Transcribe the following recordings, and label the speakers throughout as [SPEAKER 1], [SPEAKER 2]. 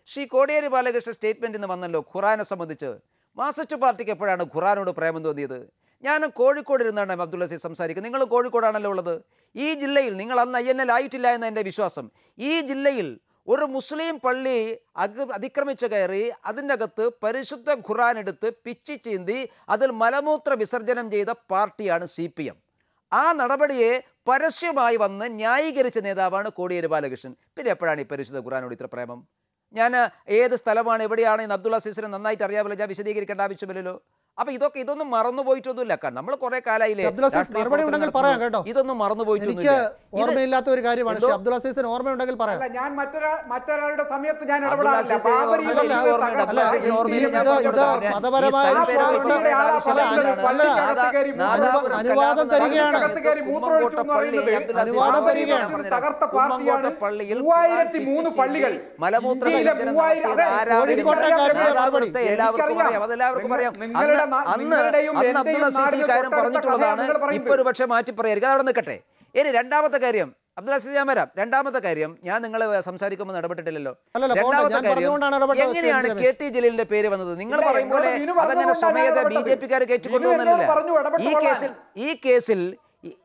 [SPEAKER 1] Shri Kodiyeri Balakrishnan statement ഇന്ന് വന്നല്ലോ ഖുറാനെ സംബന്ധിച്ച് മാസച്ചു പാർട്ടിക്ക് എപ്പോഴാണ് ഖുറാനോട് പ്രേമം തോന്നിയത് ഞാൻ കോഴിക്കോട് ഇരുന്നാണ് അബ്ദുൽ അസീസ് സംസാരിക്കുന്നത് നിങ്ങൾ കോഴിക്കോടാണല്ലോ ഉള്ളത് ഈ ജില്ലയിൽ നിങ്ങൾ അന്ന് ഐ എൻ എൽ ആയിട്ടില്ല എന്ന എൻ്റെ വിശ്വാസം ഈ ജില്ലയിൽ ഒരു മുസ്ലിം പള്ളി അക അതിക്രമിച്ച് കയറി അതിൻ്റെ അകത്ത് പരിശുദ്ധ ഖുറാൻ എടുത്ത് പിച്ചി ചീന്തി അതിൽ മലമൂത്ര വിസർജനം ചെയ്ത പാർട്ടിയാണ് സി പി എം ആ നടപടിയെ പരസ്യമായി വന്ന് ന്യായീകരിച്ച നേതാവാണ് കോടിയേരി ബാലകൃഷ്ണൻ പിന്നെ എപ്പോഴാണ് ഈ പരിശുദ്ധ ഖുറാനോട് ഇത്ര പ്രേമം ഞാൻ ഏത് സ്ഥലമാണ് എവിടെയാണ് എന്ന് അബ്ദുള്ള സീസിനെ നന്നായിട്ട് അറിയാമല്ലോ ഞാൻ വിശദീകരിക്കേണ്ട ആവശ്യമില്ലല്ലോ അപ്പൊ ഇതൊക്കെ ഇതൊന്നും മറന്നു പോയിട്ടൊന്നുമില്ല കാരണം നമ്മൾ കുറെ കാലായില്ലേ
[SPEAKER 2] അബ്ദുൽ അസീസ്
[SPEAKER 1] രാഷ്ട്രീയ
[SPEAKER 2] മറുപടി ഉണ്ടെങ്കിൽ
[SPEAKER 1] പ്രവർത്തനം
[SPEAKER 2] പറയാം കേട്ടോ.
[SPEAKER 1] നടത്തുന്നു. ഇതൊന്നും മറന്നു
[SPEAKER 2] എനിക്ക്
[SPEAKER 1] പോയിട്ടൊന്നുമില്ല ഇത്
[SPEAKER 2] ഓർമ്മയില്ലാത്ത ഒരു കാര്യമാണ്
[SPEAKER 1] എന്തോ?
[SPEAKER 2] പക്ഷേ അബ്ദുൽ അസീസിന് ഓർമ്മയുണ്ടെങ്കിൽ പറയാം
[SPEAKER 3] അല്ല ഞാൻ മറ്റൊരാ മറ്റൊരാളുടെ സമയത്ത് ഞാൻ
[SPEAKER 1] അബ്ദുൽ
[SPEAKER 3] ഇടപെടാറില്ല
[SPEAKER 1] അസീസിന്
[SPEAKER 3] ബാബരി
[SPEAKER 1] ഓർമ്മയില്ല,
[SPEAKER 3] മസ്ജിദ്
[SPEAKER 1] ഓർമ്മയുണ്ട്.
[SPEAKER 3] തകർത്ത
[SPEAKER 1] അബ്ദുൽ അസീസിന് ഓർമ്മയില്ല. ഞാൻ
[SPEAKER 2] ഇത്
[SPEAKER 1] പറഞ്ഞു
[SPEAKER 2] ഇത്
[SPEAKER 1] കൊടുത്തത്.
[SPEAKER 2] മതപരമായ
[SPEAKER 1] ഈ സ്ഥലപ്പേര്
[SPEAKER 2] ആവശ്യമാണ്.
[SPEAKER 1] ഇപ്പോൾ പറയേണ്ട ആവശ്യമില്ല.
[SPEAKER 2] അല്ല,
[SPEAKER 1] എന്തിനാണ്?
[SPEAKER 2] അല്ല,
[SPEAKER 1] നാദാ-
[SPEAKER 3] അകത്ത്
[SPEAKER 1] നാദാപുരം
[SPEAKER 2] അനുവാദം
[SPEAKER 1] കലാപം
[SPEAKER 2] തരികയാണ്.
[SPEAKER 1] നടക്കുന്ന
[SPEAKER 3] അകത്ത് കയറി മൂത്രം
[SPEAKER 1] കുമ്മങ്കോട്ട
[SPEAKER 3] ഒഴിച്ചു എന്ന്
[SPEAKER 1] പള്ളിയിൽ
[SPEAKER 3] പറയുന്നത്
[SPEAKER 1] അബ്ദുൽ അസീസ്
[SPEAKER 2] അനുവാദം
[SPEAKER 1] ഞാൻ
[SPEAKER 2] തരികയാണ്.
[SPEAKER 1] പറഞ്ഞുതരാം.
[SPEAKER 3] തകർത്ത
[SPEAKER 1] കുമ്മങ്കോട്ട
[SPEAKER 3] പാർട്ടിയാണ്
[SPEAKER 1] പള്ളിയിൽ
[SPEAKER 3] മൂവായിരത്തി
[SPEAKER 1] ഖുർആൻ
[SPEAKER 3] മൂന്ന്
[SPEAKER 1] പിച്ച്
[SPEAKER 3] പള്ളികൾ.
[SPEAKER 1] ചീന്തി മലമൂത്ര
[SPEAKER 3] ഇന്ത്യയിലെ
[SPEAKER 1] വിസർജനം
[SPEAKER 3] മൂവായിരം-
[SPEAKER 1] നടത്തിയത്
[SPEAKER 3] അതെ,
[SPEAKER 1] ആരാണ്
[SPEAKER 2] കോഴിക്കോട്ടെ
[SPEAKER 1] എനിക്കറിയാം.
[SPEAKER 2] കാര്യത്തിൽ
[SPEAKER 1] നാദാപുരത്തെ
[SPEAKER 2] മറുപടി.
[SPEAKER 1] എല്ലാവർക്കും
[SPEAKER 3] എനിക്കറിയാം.
[SPEAKER 1] അറിയാം അതെല്ലാവർക്കും
[SPEAKER 3] നിങ്ങൾ-
[SPEAKER 1] അറിയാം
[SPEAKER 3] നിങ്ങളുടെ
[SPEAKER 1] അന്ന്
[SPEAKER 3] നാ-
[SPEAKER 1] അന്ന്
[SPEAKER 3] നിങ്ങളുടെയും
[SPEAKER 1] അന്ന്
[SPEAKER 3] എന്റെയും
[SPEAKER 1] അബ്ദുൽ അസീസ് ഈ
[SPEAKER 3] നാടിന്റെ
[SPEAKER 1] കാര്യം
[SPEAKER 3] തൊട്ടടുത്ത
[SPEAKER 1] പറഞ്ഞിട്ടുള്ളതാണ്
[SPEAKER 3] കഥയാണ് നിങ്ങൾ
[SPEAKER 1] ഇപ്പൊ ഒരു പക്ഷേ മാറ്റി പറയായിരിക്കും അതവിടെ നിൽക്കട്ടെ ഇനി രണ്ടാമത്തെ കാര്യം അബ്ദുൽ അസീസ് ഞാൻ വരാം രണ്ടാമത്തെ കാര്യം ഞാൻ നിങ്ങൾ സംസാരിക്കുമ്പോൾ ഇടപെട്ടിട്ടില്ലല്ലോ
[SPEAKER 2] അല്ലല്ല, പോട്ടെ.
[SPEAKER 1] രണ്ടാമത്തെ
[SPEAKER 2] ഞാൻ
[SPEAKER 1] കാര്യം
[SPEAKER 2] പറഞ്ഞുകൊണ്ടാണ് ഇടപെട്ടത്,
[SPEAKER 1] എങ്ങനെയാണ്
[SPEAKER 2] ശ്രീ
[SPEAKER 1] കെ ടി ജലീലിന്റെ പേര് വന്നത് നിങ്ങൾ
[SPEAKER 3] ഇല്ല,
[SPEAKER 1] പറയും പോലെ
[SPEAKER 3] എന്നോട് വിനു
[SPEAKER 1] അതങ്ങനെ
[SPEAKER 3] പറഞ്ഞുകൊണ്ടാണ്
[SPEAKER 1] സ്വമേധ
[SPEAKER 3] ഞാൻ
[SPEAKER 1] ബി ജെ
[SPEAKER 3] ഇടപെട്ടത്.
[SPEAKER 1] പിക്കാർ
[SPEAKER 3] വിനു
[SPEAKER 1] കയറ്റിക്കൊണ്ടുവന്നില്ല
[SPEAKER 3] എന്നോട് പറഞ്ഞു ഇടപെട്ട്
[SPEAKER 1] ഈ കേസിൽ ഈ കേസിൽ ഈ-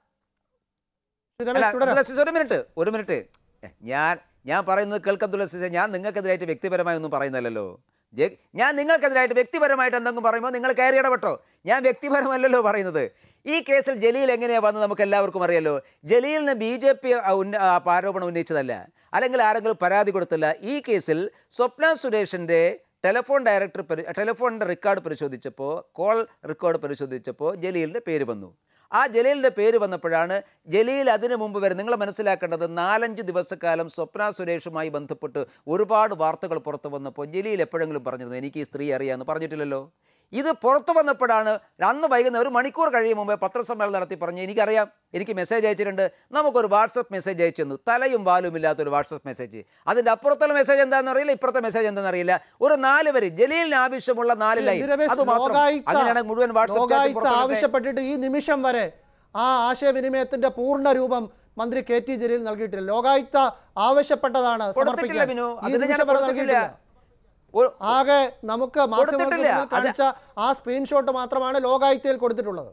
[SPEAKER 1] അല്ല,
[SPEAKER 2] രമേശ് തുടരാം
[SPEAKER 1] അബ്ദുൽ അസീസ് ഒരു മിനിറ്റ് ഒരു മിനിറ്റ് ഏ, ഞാൻ ഞാൻ പറയുന്നത് കേൾക്ക് അബ്ദുൽ അസീസ് ഞാൻ നിങ്ങൾക്കെതിരായിട്ട് വ്യക്തിപരമായി ഒന്നും പറയുന്നില്ലല്ലോ ജെ- ഞാൻ നിങ്ങൾക്കെതിരായിട്ട് വ്യക്തിപരമായിട്ട് എന്തെങ്കിലും പറയുമ്പോൾ നിങ്ങൾ കയറി ഇടപെട്ടോ ഞാൻ വ്യക്തിപരമല്ലല്ലോ പറയുന്നത് ഈ കേസിൽ ജലീൽ എങ്ങനെയാണ് വന്നത് നമുക്ക് എല്ലാവർക്കും അറിയാലോ ജലീലിന് ബി ജെ പി ആരോപണം ഉന്നയിച്ചതല്ല അല്ലെങ്കിൽ ആരെങ്കിലും പരാതി കൊടുത്തില്ല ഈ കേസിൽ സ്വപ്ന സുരേഷിൻ്റെ ടെലിഫോൺ ഡയറക്ടർ പരി ടെലിഫോണിൻ്റെ റെക്കോർഡ് പരിശോധിച്ചപ്പോൾ കോൾ റെക്കോർഡ് പരിശോധിച്ചപ്പോൾ ജലീലിൻ്റെ പേര് വന്നു ആ ജലീലിൻ്റെ പേര് വന്നപ്പോഴാണ് ജലീൽ അതിനു മുമ്പ് വരെ നിങ്ങൾ മനസ്സിലാക്കേണ്ടത് നാലഞ്ച് ദിവസക്കാലം സ്വപ്ന സുരേഷുമായി ബന്ധപ്പെട്ട് ഒരുപാട് വാർത്തകൾ പുറത്തു വന്നപ്പോൾ ജലീൽ എപ്പോഴെങ്കിലും പറഞ്ഞിരുന്നു എനിക്ക് ഈ സ്ത്രീ അറിയാമെന്ന് പറഞ്ഞിട്ടില്ലല്ലോ ഇത് പുറത്തു വന്നപ്പോഴാണ് അന്ന് വൈകുന്നേരം ഒരു മണിക്കൂർ കഴിയും മുമ്പേ പത്രസമ്മേളനം നടത്തി പറഞ്ഞു എനിക്കറിയാം എനിക്ക് മെസ്സേജ് അയച്ചിട്ടുണ്ട് നമുക്കൊരു വാട്സപ്പ് മെസ്സേജ് അയച്ചു തന്നു തലയും വാലും ഇല്ലാത്തൊരു വാട്സപ്പ് മെസ്സേജ് അതിൻ്റെ അപ്പുറത്തുള്ള മെസ്സേജ് എന്താണെന്ന് അറിയില്ല ഇപ്പുറത്തെ മെസ്സേജ് എന്താണെന്ന് അറിയില്ല ഒരു നാല് വരി ജലീലിന് ആവശ്യമുള്ള നാല് ലൈൻ
[SPEAKER 2] രമേശ്,
[SPEAKER 1] അത് മാത്രം
[SPEAKER 2] ലോകായുക്ത-
[SPEAKER 1] അങ്ങനെയാണ് മുഴുവൻ വാട്സപ്പ് ചാറ്റ്
[SPEAKER 2] ലോകായുക്ത
[SPEAKER 1] പുറത്തുവിടട്ടെ.
[SPEAKER 2] ആവശ്യപ്പെട്ടിട്ട് ഈ നിമിഷം വരെ ആ ആശയവിനിമയത്തിന്റെ പൂർണ്ണ രൂപം മന്ത്രി കെ ടി ജലീൽ നൽകിയിട്ടില്ല ലോകായുക്ത ആവശ്യപ്പെട്ടതാണ്
[SPEAKER 1] കൊടുത്തിട്ടില്ല
[SPEAKER 2] സമർപ്പിക്കാൻ.
[SPEAKER 1] ബിനു
[SPEAKER 2] ഈ
[SPEAKER 1] അതിന് ഞാൻ
[SPEAKER 2] നിമിഷം വരെ
[SPEAKER 1] കൊടുത്തിട്ടില്ല
[SPEAKER 2] നൽകിയിട്ടില്ല.
[SPEAKER 1] ഒരു-
[SPEAKER 2] ആകെ നമുക്ക് മാധ്യമങ്ങൾക്ക്
[SPEAKER 1] കൊടുത്തിട്ടില്ല.
[SPEAKER 2] മുന്നിൽ
[SPEAKER 1] അത്
[SPEAKER 2] കാണിച്ച ആ സ്ക്രീൻഷോട്ട് മാത്രമാണ് ലോകായുക്തയിൽ കൊടുത്തിട്ടുള്ളത്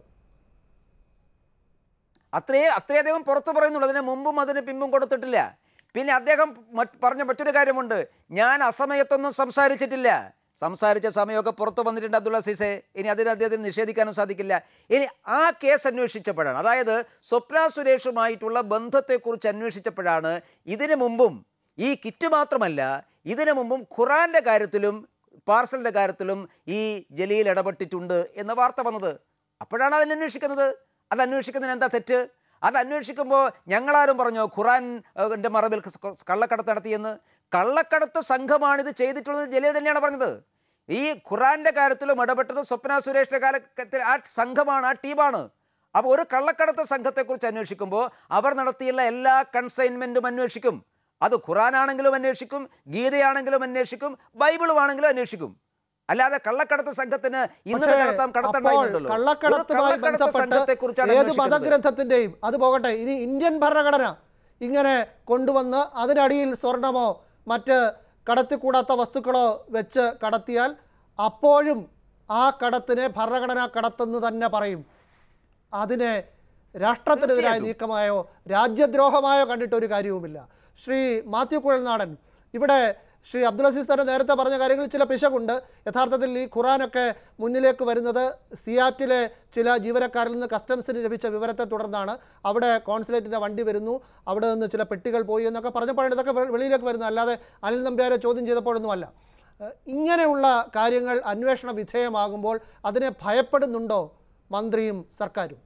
[SPEAKER 1] അത്രേ അത്രേ അദ്ദേഹം പുറത്തു പറയുന്നുള്ളൂ അതിന് മുമ്പും അതിന് പിമ്പും കൊടുത്തിട്ടില്ല പിന്നെ അദ്ദേഹം മറ്റ് പറഞ്ഞ മറ്റൊരു കാര്യമുണ്ട് ഞാൻ അസമയത്തൊന്നും സംസാരിച്ചിട്ടില്ല സംസാരിച്ച സമയമൊക്കെ പുറത്തു വന്നിട്ടുണ്ട് അബ്ദുൾ അസീസെ ഇനി അതിന് അദ്ദേഹത്തിന് നിഷേധിക്കാനും സാധിക്കില്ല ഇനി ആ കേസ് അന്വേഷിച്ചപ്പോഴാണ് അതായത് സ്വപ്ന സുരേഷുമായിട്ടുള്ള ബന്ധത്തെക്കുറിച്ച് അന്വേഷിച്ചപ്പോഴാണ് ഇതിനു മുമ്പും ഈ കിറ്റ് മാത്രമല്ല ഇതിനു മുമ്പും ഖുറാന്റെ കാര്യത്തിലും പാർസലിൻ്റെ കാര്യത്തിലും ഈ ജലീൽ ഇടപെട്ടിട്ടുണ്ട് എന്ന വാർത്ത വന്നത് അപ്പോഴാണ് അതിനെ അന്വേഷിക്കുന്നത് അത് അന്വേഷിക്കുന്നതിന് എന്താ തെറ്റ് അത് അന്വേഷിക്കുമ്പോൾ ഞങ്ങളാരും പറഞ്ഞോ ഖുറാൻ ഏഹ്, ന്റെ മറവിൽ ക- കള്ളക്കടത്ത് നടത്തിയെന്ന് കള്ളക്കടത്ത് സംഘമാണിത് ചെയ്തിട്ടുള്ളത് ജലീൽ തന്നെയാണ് പറഞ്ഞത് ഈ ഖുറാന്റെ കാര്യത്തിലും ഇടപെട്ടത് സ്വപ്ന സുരേഷിന്റെ കാലത്തിൽ ആ സംഘമാണ് ആ ടീമാണ് അപ്പോൾ ഒരു കള്ളക്കടത്ത് സംഘത്തെക്കുറിച്ച് അന്വേഷിക്കുമ്പോൾ അവർ നടത്തിയുള്ള എല്ലാ കൺസൈൻമെൻറ്റും അന്വേഷിക്കും അത് ഖുറാനാണെങ്കിലും അന്വേഷിക്കും ഗീതയാണെങ്കിലും അന്വേഷിക്കും ബൈബിളും ആണെങ്കിലും അന്വേഷിക്കും അല്ലാതെ കള്ളക്കടത്ത് സംഘത്തിന് ഇന്നത്
[SPEAKER 2] പക്ഷേ
[SPEAKER 1] കടത്താം
[SPEAKER 2] അപ്പോൾ
[SPEAKER 1] കടത്തണ്ടായിട്ടുണ്ടല്ലോ
[SPEAKER 2] കള്ളക്കടത്തുമായി ബന്ധപ്പെട്ട്
[SPEAKER 1] സംഘത്തെക്കുറിച്ചാണ്
[SPEAKER 2] ഏത്
[SPEAKER 1] അന്വേഷിക്കുന്നത്
[SPEAKER 2] മതഗ്രന്ഥത്തിന്റെയും അത് പോകട്ടെ ഇനി ഇന്ത്യൻ ഭരണഘടന ഇങ്ങനെ കൊണ്ടുവന്ന് അതിനടിയിൽ സ്വർണമോ മറ്റ് കടത്തിക്കൂടാത്ത വസ്തുക്കളോ വെച്ച് കടത്തിയാൽ അപ്പോഴും ആ കടത്തിനെ ഭരണഘടനാ കടത്തെന്ന് തന്നെ പറയും അതിനെ രാഷ്ട്രത്തിനെതിരായ
[SPEAKER 1] തീർച്ചയായിട്ടും.
[SPEAKER 2] നീക്കമായോ രാജ്യദ്രോഹമായോ കണ്ടിട്ട് ഒരു കാര്യവുമില്ല ശ്രീ മാത്യു കുഴൽനാടൻ ഇവിടെ ശ്രീ അബ്ദുൽ അസീസ് തന്നെ നേരത്തെ പറഞ്ഞ കാര്യങ്ങളിൽ ചില പിശകുണ്ട് യഥാർത്ഥത്തിൽ ഈ ഖുറാനൊക്കെ മുന്നിലേക്ക് വരുന്നത് സിയാറ്റിലെ ചില ജീവനക്കാരിൽ നിന്ന് കസ്റ്റംസിന് ലഭിച്ച വിവരത്തെ തുടർന്നാണ് അവിടെ കോൺസുലേറ്റിൻ്റെ വണ്ടി വരുന്നു അവിടെ നിന്ന് ചില പെട്ടികൾ പോയി എന്നൊക്കെ പറഞ്ഞപ്പോഴാണ് ഇതൊക്കെ വെ- വെളിയിലേക്ക് വരുന്നത് അല്ലാതെ അനിൽ നമ്പ്യാരെ ചോദ്യം ചെയ്തപ്പോഴൊന്നുമല്ല ഏഹ് ഇങ്ങനെയുള്ള കാര്യങ്ങൾ അന്വേഷണ വിധേയമാകുമ്പോൾ അതിനെ ഭയപ്പെടുന്നുണ്ടോ മന്ത്രിയും സർക്കാരും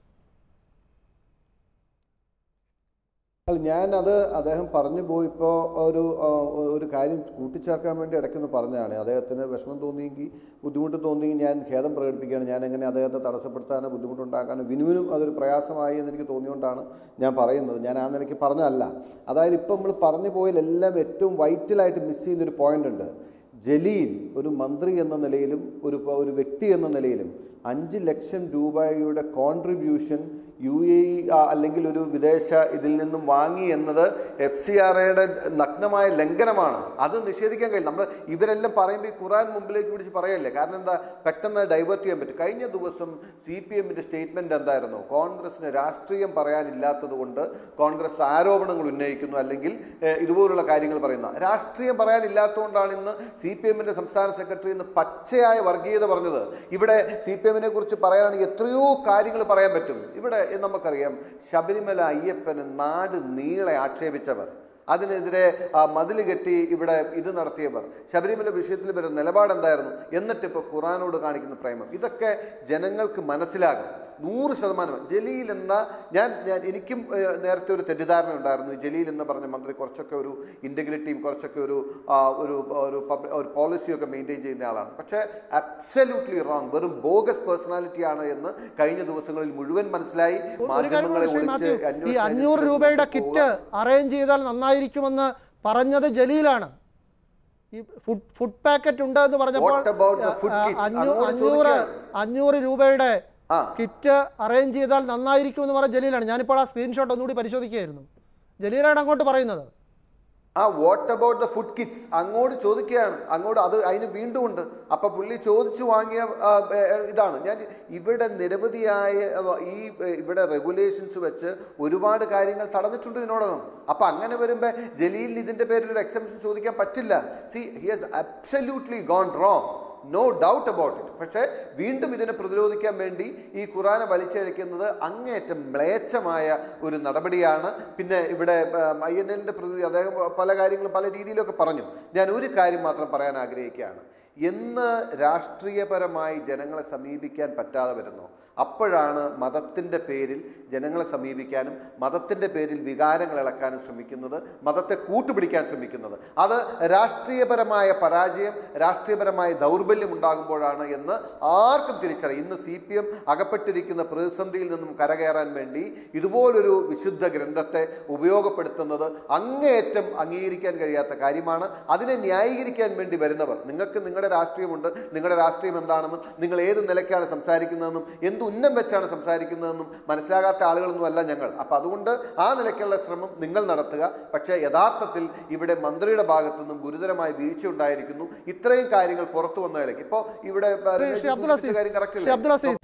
[SPEAKER 4] അല്ല ഞാനത് അദ്ദേഹം പറഞ്ഞു പോയിപ്പോൾ ഒരു ആ, ഒരു കാര്യം കൂട്ടിച്ചേർക്കാൻ വേണ്ടി ഇടയ്ക്കൊന്ന് പറഞ്ഞതാണ് അദ്ദേഹത്തിന് വിഷമം തോന്നിയെങ്കിൽ ബുദ്ധിമുട്ട് തോന്നിയെങ്കിൽ ഞാൻ ഖേദം പ്രകടിപ്പിക്കുകയാണ് ഞാൻ എങ്ങനെ അദ്ദേഹത്തെ തടസ്സപ്പെടുത്താനോ ബുദ്ധിമുട്ടുണ്ടാക്കാനോ വിനുവിനും അതൊരു പ്രയാസമായി എന്ന് എനിക്ക് തോന്നിയുകൊണ്ടാണ് ഞാൻ പറയുന്നത് ഞാൻ ആ നിലയ്ക്ക് പറഞ്ഞതല്ല അതായത് ഇപ്പം നമ്മൾ പറഞ്ഞു പോയതിലെല്ലാം ഏറ്റവും വൈറ്റലായിട്ട് മിസ് ചെയ്യുന്നൊരു പോയിന്റ് ഉണ്ട് ജലീൽ ഒരു മന്ത്രി എന്ന നിലയിലും ഒരു പ- ഒരു വ്യക്തി എന്ന നിലയിലും അഞ്ച് ലക്ഷം രൂപയുടെ കോൺട്രിബ്യൂഷൻ യു എ ഇ അല്ലെങ്കിൽ ഒരു വിദേശ ഇതിൽ നിന്നും വാങ്ങി എന്നത് എഫ് സി ആർ എയുടെ നഗ്നമായ ലംഘനമാണ് അത് നിഷേധിക്കാൻ കഴിയും നമ്മൾ ഇവരെല്ലാം പറയുമ്പോൾ ഈ ഖുറാൻ മുമ്പിലേക്ക് പിടിച്ച് പറയല്ലേ കാരണം എന്താ പെട്ടെന്ന് ഡൈവേർട്ട് ചെയ്യാൻ പറ്റും കഴിഞ്ഞ ദിവസം സി പി എമ്മിൻ്റെ സ്റ്റേറ്റ്മെൻറ്റ് എന്തായിരുന്നു കോൺഗ്രസിന് രാഷ്ട്രീയം പറയാനില്ലാത്തത് കൊണ്ട് കോൺഗ്രസ് ആരോപണങ്ങൾ ഉന്നയിക്കുന്നു അല്ലെങ്കിൽ ഏഹ്, ഇതുപോലുള്ള കാര്യങ്ങൾ പറയുന്ന രാഷ്ട്രീയം പറയാനില്ലാത്തതുകൊണ്ടാണ് ഇന്ന് സി പി എമ്മിൻ്റെ സംസ്ഥാന സെക്രട്ടറി ഇന്ന് പച്ചയായ വർഗീയത പറഞ്ഞത് ഇവിടെ സി പി എമ്മിനെ കുറിച്ച് പറയാനാണെങ്കിൽ എത്രയോ കാര്യങ്ങൾ പറയാൻ പറ്റും ഇവിടെ നമുക്കറിയാം ശബരിമല അയ്യപ്പന് നാട് നീളെ ആക്ഷേപിച്ചവർ അതിനെതിരെ മതിൽ കെട്ടി ഇവിടെ ഇത് നടത്തിയവർ ശബരിമല വിഷയത്തിൽ ഇവരുടെ നിലപാട് എന്തായിരുന്നു എന്നിട്ട് ഇപ്പോൾ ഖുറാനോട് കാണിക്കുന്ന പ്രേമം ഇതൊക്കെ ജനങ്ങൾക്ക് മനസ്സിലാകും നൂറ് ശതമാനം ജലീൽ എന്ന ഞാൻ ഞാൻ എനിക്കും ഏഹ്, നേരത്തെ ഒരു തെറ്റിദ്ധാരണ ഉണ്ടായിരുന്നു ഈ ജലീൽ എന്ന് പറഞ്ഞ മന്ത്രി കുറച്ചൊക്കെ ഒരു ഇൻറ്റഗ്രിറ്റിയും കുറച്ചൊക്കെ ഒരു ആ, ഒരു ഒരു പബ്ലി- ഒരു പോളിസിയൊക്കെ മെയിൻറ്റെയിൻ ചെയ്യുന്ന ആളാണ് പക്ഷേ അബ്സല്യൂട്ട്ലി റോങ് വെറും ബോഗസ് പേഴ്സണാലിറ്റി ആണ് എന്ന് കഴിഞ്ഞ ദിവസങ്ങളിൽ മുഴുവൻ മനസ്സിലായി
[SPEAKER 2] ഒരു കാര്യം കൂടി ശ്രീ മാത്യു ഈ
[SPEAKER 4] അന്വേഷണ
[SPEAKER 2] അഞ്ഞൂറ് രൂപയുടെ കിറ്റ് അറേഞ്ച് ചെയ്താൽ നന്നായിരിക്കുമെന്ന് പറഞ്ഞത് ജലീലാണ് ഈ ഫുഡ് ഫുഡ് പാക്കറ്റ് ഉണ്ട് എന്ന് പറഞ്ഞപ്പോൾ
[SPEAKER 4] What about the food
[SPEAKER 2] ആ,
[SPEAKER 4] kits?
[SPEAKER 2] അഞ്ഞൂ-
[SPEAKER 4] അങ്ങോട്ട്
[SPEAKER 2] അഞ്ഞൂറ്
[SPEAKER 4] ചോദിക്കുകയാണ്.
[SPEAKER 2] അഞ്ഞൂറ് രൂപയുടെ
[SPEAKER 4] ആ.
[SPEAKER 2] കിറ്റ് അറേഞ്ച് ചെയ്താൽ നന്നായിരിക്കും എന്ന് പറഞ്ഞ ജലീലാണ് ഞാനിപ്പോൾ ആ സ്ക്രീൻഷോട്ട് ഒന്നുകൂടി പരിശോധിക്കുകയായിരുന്നു ജലീലാണ് അങ്ങോട്ട് പറയുന്നത്
[SPEAKER 4] ആ what about the food kits അങ്ങോട്ട് ചോദിക്കുകയാണ് അങ്ങോട്ട് അത് അതിന് വീണ്ടും ഉണ്ട് അപ്പൊ പുള്ളി ചോദിച്ചു വാങ്ങിയ ആ, ഏ, ഏ, ഇതാണ് ഞാൻ ഇവിടെ നിരവധിയായ ആ, ഈ ഏ, ഇവിടെ റെഗുലേഷൻസ് വെച്ച് ഒരുപാട് കാര്യങ്ങൾ തടഞ്ഞിട്ടുണ്ട് ഇതിനോടകം അപ്പൊ അങ്ങനെ വരുമ്പോ ജലീലിന് ഇതിന്റെ പേരിൽ ഒരു എക്സംഷൻ ചോദിക്കാൻ പറ്റില്ല see he has absolutely gone wrong no doubt about it പക്ഷേ വീണ്ടും ഇതിനെ പ്രതിരോധിക്കാൻ വേണ്ടി ഈ ഖുറാനെ വലിച്ചഴിക്കുന്നത് അങ്ങേയറ്റം മ്ലേച്ഛമായ ഒരു നടപടിയാണ് പിന്നെ ഇവിടെ ഐ എൻ എല്ലിൻ്റെ പ്രതി അദ്ദേഹം പല കാര്യങ്ങളും പല രീതിയിലൊക്കെ പറഞ്ഞു ഞാൻ ഒരു കാര്യം മാത്രം പറയാൻ ആഗ്രഹിക്കുകയാണ് എന്ന് രാഷ്ട്രീയപരമായി ജനങ്ങളെ സമീപിക്കാൻ പറ്റാതെ വരുന്നു അപ്പോഴാണ് മതത്തിൻ്റെ പേരിൽ ജനങ്ങളെ സമീപിക്കാനും മതത്തിൻ്റെ പേരിൽ വികാരങ്ങൾ ഇളക്കാനും ശ്രമിക്കുന്നത് മതത്തെ കൂട്ടുപിടിക്കാൻ ശ്രമിക്കുന്നത് അത് രാഷ്ട്രീയപരമായ പരാജയം രാഷ്ട്രീയപരമായ ദൗർബല്യം ഉണ്ടാകുമ്പോഴാണ് എന്ന് ആർക്കും തിരിച്ചറിയാം ഇന്ന് സി പി എം അകപ്പെട്ടിരിക്കുന്ന പ്രതിസന്ധിയിൽ നിന്നും കരകയറാൻ വേണ്ടി ഇതുപോലൊരു വിശുദ്ധ ഗ്രന്ഥത്തെ ഉപയോഗപ്പെടുത്തുന്നത് അങ്ങേയറ്റം അംഗീകരിക്കാൻ കഴിയാത്ത കാര്യമാണ് അതിനെ ന്യായീകരിക്കാൻ വേണ്ടി വരുന്നവർ നിങ്ങൾക്ക് നിങ്ങളുടെ രാഷ്ട്രീയമുണ്ട് നിങ്ങളുടെ രാഷ്ട്രീയം എന്താണെന്നും നിങ്ങൾ ഏത് നിലയ്ക്കാണ് സംസാരിക്കുന്നതെന്നും എന്ത് ഉന്നം വെച്ചാണ് സംസാരിക്കുന്നതെന്നും മനസ്സിലാകാത്ത ആളുകളൊന്നും അല്ല ഞങ്ങൾ അപ്പം അതുകൊണ്ട് ആ നിലയ്ക്കുള്ള ശ്രമം നിങ്ങൾ നടത്തുക പക്ഷേ യഥാർത്ഥത്തിൽ ഇവിടെ മന്ത്രിയുടെ ഭാഗത്തു നിന്നും ഗുരുതരമായ വീഴ്ച ഉണ്ടായിരിക്കുന്നു ഇത്രയും കാര്യങ്ങൾ പുറത്തു വന്ന നിലയ്ക്ക് ഇപ്പോൾ ഇവിടെ
[SPEAKER 2] ശ്രീ അബ്ദുൽ അസീസ്
[SPEAKER 4] കാര്യം correct
[SPEAKER 2] ശ്രീ
[SPEAKER 4] അല്ലേ?
[SPEAKER 2] അബ്ദുൽ അസീസ്